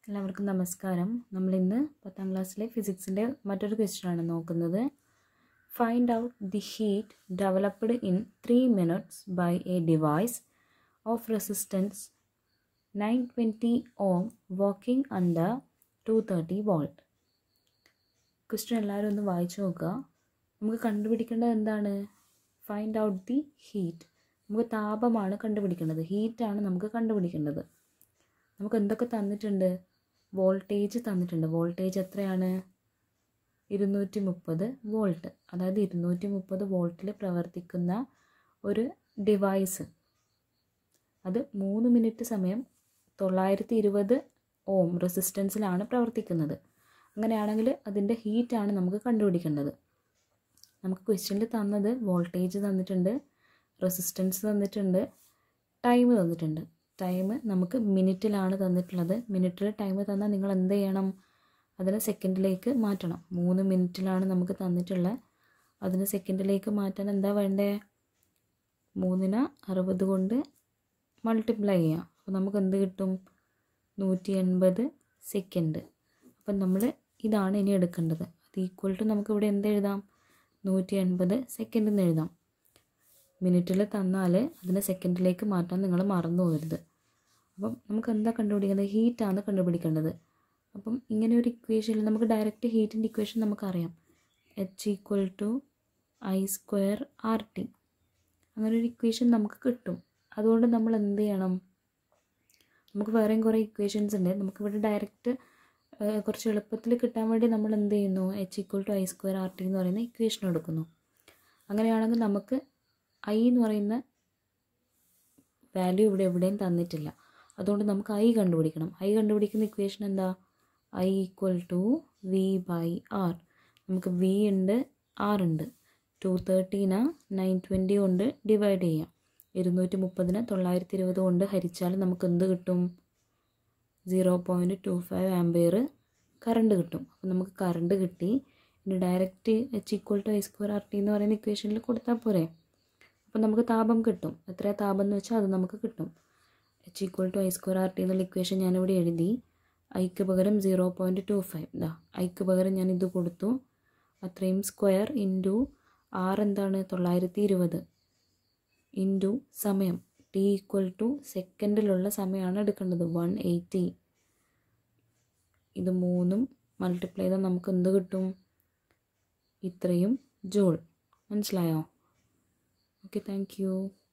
എല്ലാവർക്കും നമസ്കാരം നമ്മളിന്ന് പത്താം ക്ലാസ്സിലെ ഫിസിക്സിൻ്റെ മറ്റൊരു ക്വസ്റ്റ്യനാണ് നോക്കുന്നത് find out the heat developed in three minutes by a device of resistance nine twenty ohm working under two thirty volt question എല്ലാവരും ഒന്ന് വായിച്ചു നോക്കുക നമുക്ക് കണ്ടുപിടിക്കേണ്ടത് എന്താണ് ഫൈൻഡ് ഔട്ട് ദി ഹീറ്റ് നമുക്ക് താപമാണ് കണ്ടുപിടിക്കേണ്ടത് ഹീറ്റാണ് നമുക്ക് കണ്ടുപിടിക്കേണ്ടത് നമുക്ക് എന്തൊക്കെ തന്നിട്ടുണ്ട് വോൾട്ടേജ് തന്നിട്ടുണ്ട് വോൾട്ടേജ് എത്രയാണ് ഇരുന്നൂറ്റി മുപ്പത് വോൾട്ട് അതായത് ഇരുന്നൂറ്റി മുപ്പത് വോൾട്ടിൽ പ്രവർത്തിക്കുന്ന ഒരു ഡിവൈസ് അത് മൂന്ന് മിനിറ്റ് സമയം തൊള്ളായിരത്തി ഇരുപത് ഓം റെസിസ്റ്റൻസിലാണ് പ്രവർത്തിക്കുന്നത് അങ്ങനെയാണെങ്കിൽ അതിൻ്റെ ഹീറ്റാണ് നമുക്ക് കണ്ടുപിടിക്കേണ്ടത് നമുക്ക് ക്വസ്റ്റ്യനിൽ തന്നത് വോൾട്ടേജ് തന്നിട്ടുണ്ട് റെസിസ്റ്റൻസ് തന്നിട്ടുണ്ട് ടൈം തന്നിട്ടുണ്ട് ടൈം നമുക്ക് മിനിറ്റിലാണ് തന്നിട്ടുള്ളത് മിനിറ്റിൽ ടൈം തന്നാൽ നിങ്ങൾ എന്ത് ചെയ്യണം അതിനെ സെക്കൻഡിലേക്ക് മാറ്റണം മൂന്ന് മിനിറ്റിലാണ് നമുക്ക് തന്നിട്ടുള്ളത് അതിന് സെക്കൻഡിലേക്ക് മാറ്റാൻ എന്താ വേണ്ടേ മൂന്നിന് അറുപത് കൊണ്ട് മൾട്ടിപ്ലൈ ചെയ്യാം അപ്പോൾ നമുക്ക് എന്ത് കിട്ടും നൂറ്റി എൺപത് സെക്കൻഡ് അപ്പം നമ്മൾ ഇതാണ് ഇനി എടുക്കേണ്ടത് അത് ഈക്വൽ ടു നമുക്ക് ഇവിടെ എന്ത് എഴുതാം നൂറ്റി എൺപത് സെക്കൻഡ് എന്ന് എഴുതാം മിനിറ്റിൽ തന്നാൽ അതിനെ സെക്കൻഡിലേക്ക് മാറ്റാൻ നിങ്ങൾ മറന്നു പോകരുത് അപ്പം നമുക്ക് എന്താ കണ്ടുപിടിക്കേണ്ടത് ഹീറ്റാണ് കണ്ടുപിടിക്കേണ്ടത് അപ്പം ഇങ്ങനെ ഒരു ഇക്വേഷനിൽ നമുക്ക് ഡയറക്റ്റ് ഹീറ്റിൻ്റെ ഇക്വേഷൻ നമുക്കറിയാം H equal to I square R T അങ്ങനെ ഒരു ഇക്വേഷൻ നമുക്ക് കിട്ടും അതുകൊണ്ട് നമ്മൾ എന്ത് ചെയ്യണം നമുക്ക് വേറെയും കുറേ ഇക്വേഷൻസ് ഉണ്ട് നമുക്കിവിടെ ഡയറക്റ്റ് കുറച്ച് എളുപ്പത്തിൽ കിട്ടാൻ വേണ്ടി നമ്മൾ എന്ത് ചെയ്യുന്നു H equal to I square R T എന്ന് പറയുന്ന ഇക്വേഷൻ എടുക്കുന്നു അങ്ങനെയാണെങ്കിൽ നമുക്ക് ഐ എന്ന് പറയുന്ന വാല്യൂ ഇവിടെ എവിടെയും തന്നിട്ടില്ല അതുകൊണ്ട് നമുക്ക് ഐ കണ്ടുപിടിക്കണം ഐ കണ്ടുപിടിക്കുന്ന ഇക്വേഷൻ എന്താ I equal to V by R നമുക്ക് വി ഉണ്ട് ആർ ഉണ്ട് ടു തേർട്ടീന് നയൻ ട്വൻറ്റി കൊണ്ട് ഡിവൈഡ് ചെയ്യാം ഇരുന്നൂറ്റി മുപ്പതിന് തൊള്ളായിരത്തി ഇരുപത് കൊണ്ട് ഹരിച്ചാൽ നമുക്ക് എന്ത് കിട്ടും zero point two five ampere current കിട്ടും അപ്പോൾ നമുക്ക് കറണ്ട് കിട്ടി ഇനി direct H equal to I square R T എന്ന് പറയുന്ന ഇക്വേഷനിൽ കൊടുത്താൽ പോരെ അപ്പോൾ നമുക്ക് താപം കിട്ടും എത്ര താപം എന്ന് വെച്ചാൽ അത് നമുക്ക് കിട്ടും H equal to I square R T എന്നുള്ള ഇക്വേഷൻ ഞാനിവിടെ എഴുതി ഐക്ക് പകരം സീറോ പോയിൻറ്റ് ടു ഫൈവ് ഇതാ ഐക്ക് പകരം ഞാൻ ഇത് കൊടുത്തു അത്രയും സ്ക്വയർ ഇൻറ്റു ആർ എന്താണ് തൊള്ളായിരത്തി ഇരുപത് ഇൻറ്റു സമയം ടി ഈക്വൽ ടു സെക്കൻഡിലുള്ള സമയമാണ് എടുക്കേണ്ടത് വൺ എയ്റ്റി ഇത് മൂന്നും മൾട്ടിപ്ലൈ ചെയ്താൽ നമുക്ക് എന്ത് കിട്ടും ഇത്രയും ജോൾ മനസ്സിലായോ ഓക്കെ താങ്ക് യു